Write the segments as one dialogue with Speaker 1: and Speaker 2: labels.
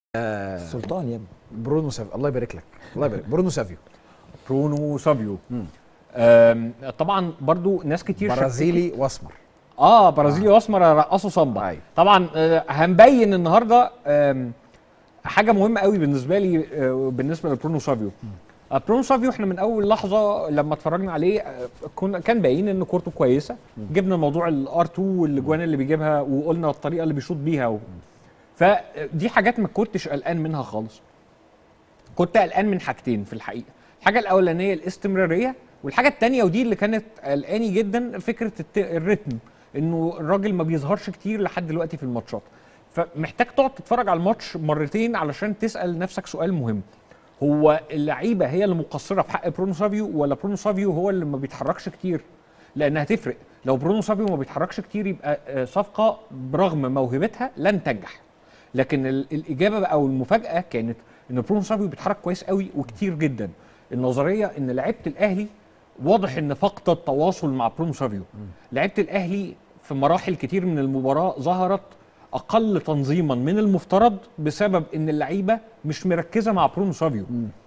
Speaker 1: السلطان يا ابني
Speaker 2: برونو سافيو الله يبارك لك الله يبارك برونو سافيو
Speaker 3: برونو سافيو آم، طبعا برضو ناس كتير شككت-
Speaker 2: برازيلي واسمر
Speaker 3: اه برازيلي واسمر رقصوا صامبا
Speaker 2: أيوة.
Speaker 3: طبعا آه، هنبين النهارده آم، حاجه مهمه قوي بالنسبه لي آه، بالنسبه لبرونو سافيو آه، برونو سافيو احنا من اول لحظه لما اتفرجنا عليه آه، كنا كان باين ان كورته كويسه جبنا موضوع الار 2 والاجوان اللي بيجيبها وقلنا الطريقه اللي بيشوط بيها و... فدي حاجات ما كنتش قلقان منها خالص كنت قلقان من حاجتين في الحقيقه الحاجه الاولانيه الاستمراريه والحاجه الثانيه ودي اللي كانت قلقاني جدا فكره الت- الريتم انه الراجل ما بيظهرش كتير لحد دلوقتي في الماتشات فمحتاج تقعد تتفرج على الماتش مرتين علشان تسال نفسك سؤال مهم هو اللعيبه هي اللي مقصره في حق برونو سافيو ولا برونو سافيو هو اللي ما بيتحركش كتير لان هتفرق لو برونو سافيو ما بيتحركش كتير يبقى آه، صفقه برغم موهبتها لن تنجح لكن ال- الاجابه بقى او المفاجاه كانت ان برونو سافيو بيتحرك كويس قوي وكتير جدا النظريه ان لعيبه الاهلي واضح ان فقد التواصل مع برونو سافيو لعيبه الاهلي في مراحل كتير من المباراه ظهرت اقل تنظيما من المفترض بسبب ان اللعيبه مش مركزه مع برونو سافيو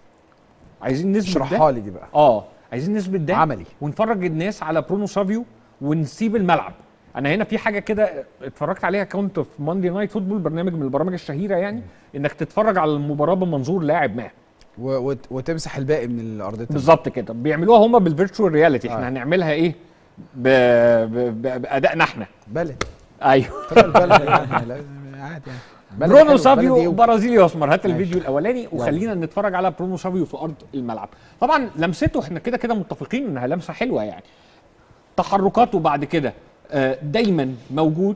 Speaker 3: عايزين نثبت ده
Speaker 2: اشرحها لي دي بقى
Speaker 3: اه عايزين نثبت ده
Speaker 2: عملي.
Speaker 3: ونفرج الناس على برونو سافيو ونسيب الملعب انا هنا في حاجه كده اتفرجت عليها كنت في ماندي نايت فوتبول برنامج من البرامج الشهيره يعني انك تتفرج على المباراه بمنظور لاعب ما
Speaker 2: و- وت- وتمسح الباقي من الارضيه
Speaker 3: بالظبط كده بيعملوها هم بالفيرتشوال رياليتي احنا
Speaker 2: آه.
Speaker 3: هنعملها ايه ب... ب... ب... بادائنا احنا
Speaker 2: بلد
Speaker 3: ايوه
Speaker 2: طلع البلد يعني لا، عادي يعني بلد
Speaker 3: برونو
Speaker 2: حلو،
Speaker 3: سافيو
Speaker 2: بلدي
Speaker 3: برازيلي اسمر هات
Speaker 2: ماشي.
Speaker 3: الفيديو الاولاني وخلينا نتفرج على برونو سافيو في ارض الملعب طبعا لمسته احنا كده كده متفقين انها لمسه حلوه يعني تحركاته بعد كده آه، دايما موجود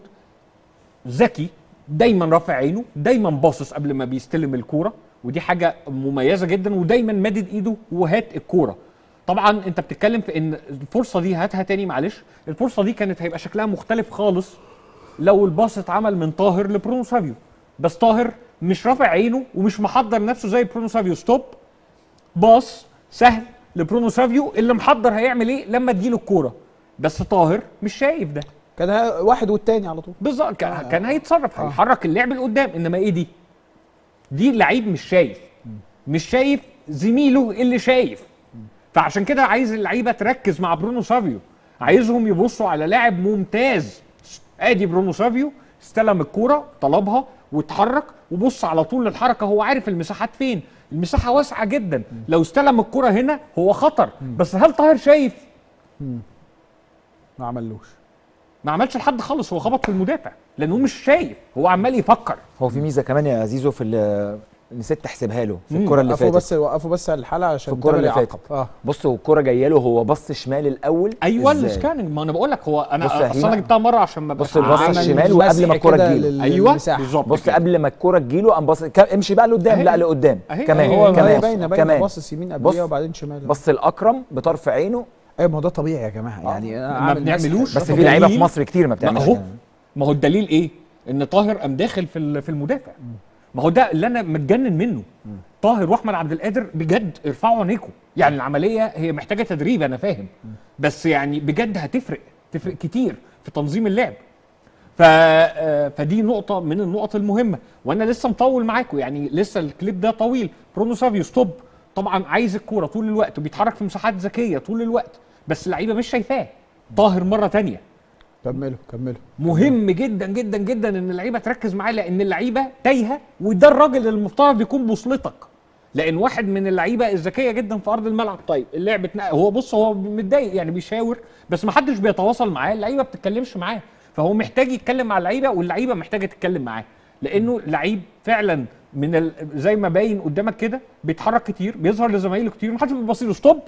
Speaker 3: ذكي دايما رافع عينه دايما باصص قبل ما بيستلم الكوره ودي حاجه مميزه جدا ودايما مادد ايده وهات الكوره طبعا انت بتتكلم في ان الفرصه دي هاتها تاني معلش الفرصه دي كانت هيبقى شكلها مختلف خالص لو الباص اتعمل من طاهر لبرونو سافيو بس طاهر مش رافع عينه ومش محضر نفسه زي برونو سافيو ستوب باص سهل لبرونو سافيو اللي محضر هيعمل ايه لما تجيله الكوره بس طاهر مش شايف ده
Speaker 2: كان ه- واحد والتاني على طول
Speaker 3: بالظبط كان, كان هيتصرف هيحرك اللعب لقدام انما ايه دي دي لعيب مش شايف مش شايف زميله اللي شايف فعشان كده عايز اللعيبه تركز مع برونو سافيو عايزهم يبصوا على لاعب ممتاز ادي برونو سافيو استلم الكوره طلبها واتحرك وبص على طول الحركه هو عارف المساحات فين المساحه واسعه جدا لو استلم الكوره هنا هو خطر بس هل طاهر شايف
Speaker 2: ما عملوش
Speaker 3: ما عملش لحد خالص هو خبط في المدافع لانه مش شايف هو عمال يفكر
Speaker 1: هو في ميزه كمان يا زيزو في ال- نسيت تحسبها له في
Speaker 3: مم.
Speaker 1: الكره اللي
Speaker 2: وقفوا
Speaker 1: فاتت
Speaker 2: بس وقفوا بس على الحلقه عشان
Speaker 1: في الكرة
Speaker 2: تامر
Speaker 1: اللي
Speaker 2: يعقب.
Speaker 1: فاتت.
Speaker 2: اه
Speaker 1: بص هو الكره جايه له هو بص شمال الاول
Speaker 3: ايوه
Speaker 1: إزاي؟
Speaker 3: السكاننج ما انا بقول لك هو انا
Speaker 1: بص يا
Speaker 3: اصل انا
Speaker 1: هيما.
Speaker 3: جبتها مره عشان ما
Speaker 1: بص
Speaker 3: أبقاش
Speaker 1: الباص
Speaker 3: عامل-
Speaker 1: الشمال وقبل ما
Speaker 2: مسح
Speaker 1: الكرة
Speaker 2: كده
Speaker 1: تجيله.
Speaker 2: لل-
Speaker 3: ايوه
Speaker 2: للمساحة.
Speaker 3: بالظبط
Speaker 1: بص
Speaker 3: كده.
Speaker 1: قبل ما الكره تجيله قام باص ك- امشي بقى لقدام
Speaker 3: أهي.
Speaker 1: لا لقدام
Speaker 3: أهي.
Speaker 1: كمان
Speaker 3: أهي.
Speaker 2: هو
Speaker 1: كمان
Speaker 2: هي باينه باينه
Speaker 1: كمان
Speaker 2: باصص يمين
Speaker 1: بص-
Speaker 2: قبليها وبعدين شمال
Speaker 1: بص الاكرم بطرف عينه
Speaker 2: ايوه ما هو ده طبيعي يا جماعه يعني أنا
Speaker 3: ما
Speaker 2: عامل
Speaker 3: بنعملوش.
Speaker 2: مسح.
Speaker 1: بس
Speaker 3: طب
Speaker 1: في لعيبه في
Speaker 3: دليل-
Speaker 1: مصر كتير ما
Speaker 3: ما
Speaker 1: بتعملش
Speaker 3: اهو
Speaker 1: كده.
Speaker 3: ما هو الدليل ايه؟ ان طاهر قام داخل في ال- في المدافع ما هو ده اللي انا متجنن منه طاهر واحمد عبد القادر بجد ارفعوا عينيكم يعني العمليه هي محتاجه تدريب انا فاهم بس يعني بجد هتفرق تفرق كتير في تنظيم اللعب ف آه، فدي نقطه من النقط المهمه وانا لسه مطول معاكم يعني لسه الكليب ده طويل برونو سافيو ستوب طبعا عايز الكوره طول الوقت وبيتحرك في مساحات ذكيه طول الوقت بس اللعيبه مش شايفاه طاهر مره تانية
Speaker 2: كملوا كملوا
Speaker 3: مهم جدا جدا جدا ان اللعيبه تركز معاه لان اللعيبه تايهه وده الراجل اللي المفترض يكون بوصلتك لان واحد من اللعيبه الذكيه جدا في ارض الملعب طيب اللعب اتنقل هو بص هو متضايق يعني بيشاور بس ما حدش بيتواصل معاه اللعيبه ما بتتكلمش معاه فهو محتاج يتكلم مع اللعيبه واللعيبه محتاجه تتكلم معاه لانه لعيب فعلا من ال... زي ما باين قدامك كده بيتحرك كتير بيظهر لزمايله كتير محدش بيبص له ستوب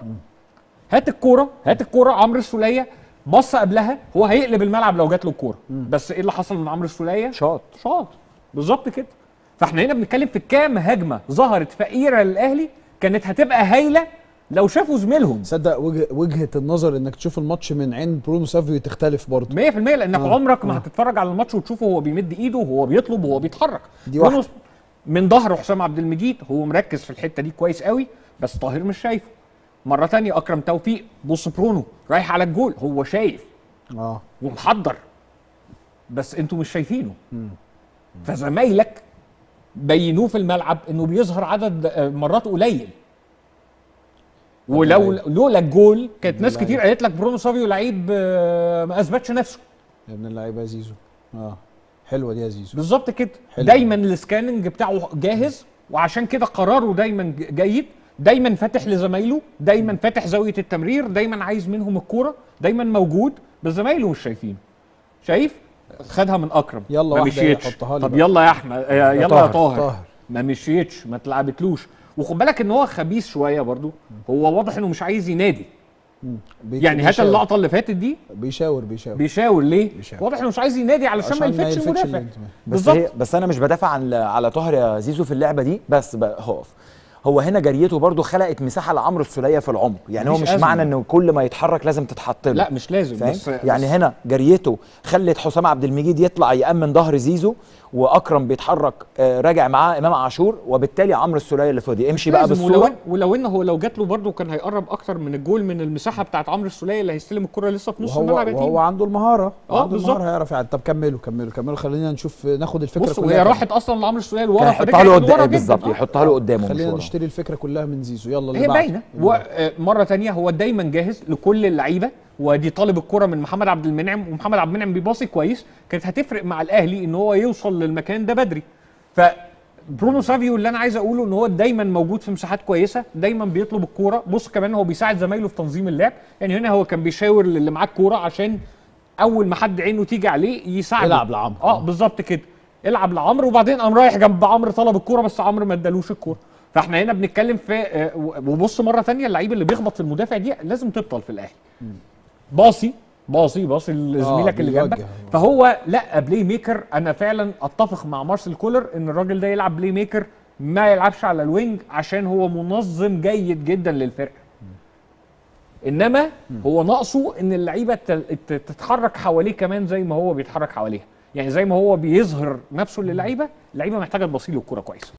Speaker 3: هات الكوره هات الكوره عمرو السوليه بص قبلها هو هيقلب الملعب لو جات له الكوره بس ايه اللي حصل من عمرو السوليه
Speaker 1: شاط
Speaker 3: شاط بالظبط كده فاحنا هنا بنتكلم في كام هجمه ظهرت فقيره للاهلي كانت هتبقى هايله لو شافوا زميلهم
Speaker 2: صدق وجه وجهه النظر انك تشوف الماتش من عين برونو سافيو تختلف برضه
Speaker 3: 100% لانك
Speaker 2: آه،
Speaker 3: عمرك ما
Speaker 2: آه.
Speaker 3: هتتفرج على الماتش وتشوفه هو بيمد ايده وهو بيطلب وهو بيتحرك
Speaker 2: دي
Speaker 3: برونو
Speaker 2: واحدة.
Speaker 3: من ظهره حسام عبد المجيد هو مركز في الحته دي كويس قوي بس طاهر مش شايفه مره تانية اكرم توفيق بص برونو رايح على الجول هو شايف
Speaker 2: اه
Speaker 3: ومحضر بس انتوا مش شايفينه فزمايلك بينوه في الملعب انه بيظهر عدد آه، مرات قليل ولو لولا الجول كانت ناس كتير قالت لك برونو سافيو لعيب آه، ما اثبتش نفسه
Speaker 2: يا ابن اللعيبه يا زيزو اه حلوه دي يا زيزو
Speaker 3: بالظبط كده
Speaker 2: حلو.
Speaker 3: دايما السكاننج بتاعه جاهز وعشان كده قراره دايما ج- جيد دايما فاتح لزمايله دايما فاتح زاويه التمرير دايما عايز منهم الكوره دايما موجود بس زمايله مش شايفينه شايف خدها من اكرم
Speaker 2: يلا
Speaker 3: ما
Speaker 2: واحدة
Speaker 3: مشيتش
Speaker 2: حطها لي
Speaker 3: طب
Speaker 2: بقى.
Speaker 3: يلا يا احمد آه، يلا يا
Speaker 2: طاهر،
Speaker 3: طاهر
Speaker 2: طاهر.
Speaker 3: ما مشيتش ما اتلعبتلوش وخد بالك ان هو خبيث شويه برضو هو واضح انه مش عايز ينادي
Speaker 2: بي-
Speaker 3: يعني هات
Speaker 2: بيشاور.
Speaker 3: اللقطه اللي فاتت دي
Speaker 2: بيشاور بيشاور
Speaker 3: بيشاور ليه
Speaker 2: بيشاور.
Speaker 3: واضح انه مش عايز ينادي علشان ما يلفتش المدافع
Speaker 2: الانتباه.
Speaker 1: بس
Speaker 3: بالظبط
Speaker 1: هي بس انا مش بدافع عن على طاهر يا زيزو في اللعبه دي بس بقى هقف هو هنا جريته برضو خلقت مساحه لعمرو السوليه في العمق يعني هو
Speaker 3: مفيش
Speaker 1: مش
Speaker 3: أزمة.
Speaker 1: معنى انه كل ما يتحرك لازم تتحط له
Speaker 3: لا مش لازم
Speaker 1: فاهم
Speaker 3: بس
Speaker 1: يعني
Speaker 3: بس
Speaker 1: هنا جريته خلت حسام عبد المجيد يطلع يامن ظهر زيزو واكرم بيتحرك آه، راجع معاه امام عاشور وبالتالي عمرو السوليه اللي فاضي امشي بقى
Speaker 3: لازم ولو
Speaker 1: بالصوره
Speaker 3: ولو ان هو لو جات له برده كان هيقرب اكتر من الجول من المساحه بتاعت عمرو السوليه اللي هيستلم الكره لسه في نص
Speaker 2: وهو
Speaker 3: الملعب يا
Speaker 2: وهو
Speaker 3: تيم.
Speaker 2: عنده المهاره
Speaker 3: آه،
Speaker 2: عنده
Speaker 3: بالظبط.
Speaker 2: المهاره هيعرف يعني طب كملوا كملوا كملوا خلينا نشوف ناخد الفكره
Speaker 3: بص
Speaker 2: كلها
Speaker 3: وهي
Speaker 2: كده.
Speaker 3: راحت اصلا لعمرو السوليه
Speaker 1: كان
Speaker 3: لورا
Speaker 1: يحطها
Speaker 3: فرجعت
Speaker 1: له
Speaker 3: لورا
Speaker 1: قدام
Speaker 3: جداً.
Speaker 1: بالظبط
Speaker 3: آه.
Speaker 1: يحطها له قدامه مش
Speaker 2: خلينا
Speaker 1: وراه
Speaker 2: نشتري الفكره كلها من زيزو يلا اللي
Speaker 3: هي
Speaker 2: بعده.
Speaker 3: باينه ومره تانية هو دايما جاهز لكل اللعيبه ودي طالب الكره من محمد عبد المنعم ومحمد عبد المنعم بيباصي كويس كانت هتفرق مع الاهلي ان هو يوصل للمكان ده بدري ف برونو سافيو اللي انا عايز اقوله ان هو دايما موجود في مساحات كويسه دايما بيطلب الكوره بص كمان هو بيساعد زمايله في تنظيم اللعب يعني هنا هو كان بيشاور للي معاه الكوره عشان اول ما حد عينه تيجي عليه يساعده
Speaker 2: العب لعمرو.
Speaker 3: اه بالظبط كده العب لعمرو وبعدين قام رايح جنب عمرو طلب الكوره بس عمرو ما ادالوش الكوره فاحنا هنا بنتكلم في آه، وبص مره تانية اللعيب اللي بيخبط في المدافع دي لازم تبطل في الاهلي باصي باصي باصي لزميلك اللي
Speaker 2: بيوجه.
Speaker 3: جنبك فهو لا بلاي ميكر انا فعلا اتفق مع مارسيل كولر ان الراجل ده يلعب بلاي ميكر ما يلعبش على الوينج عشان هو منظم جيد جدا للفرقه انما هو ناقصه ان اللعيبه تل- ت- تتحرك حواليه كمان زي ما هو بيتحرك حواليها يعني زي ما هو بيظهر نفسه للعيبه اللعيبه محتاجه تبصيله الكوره كويس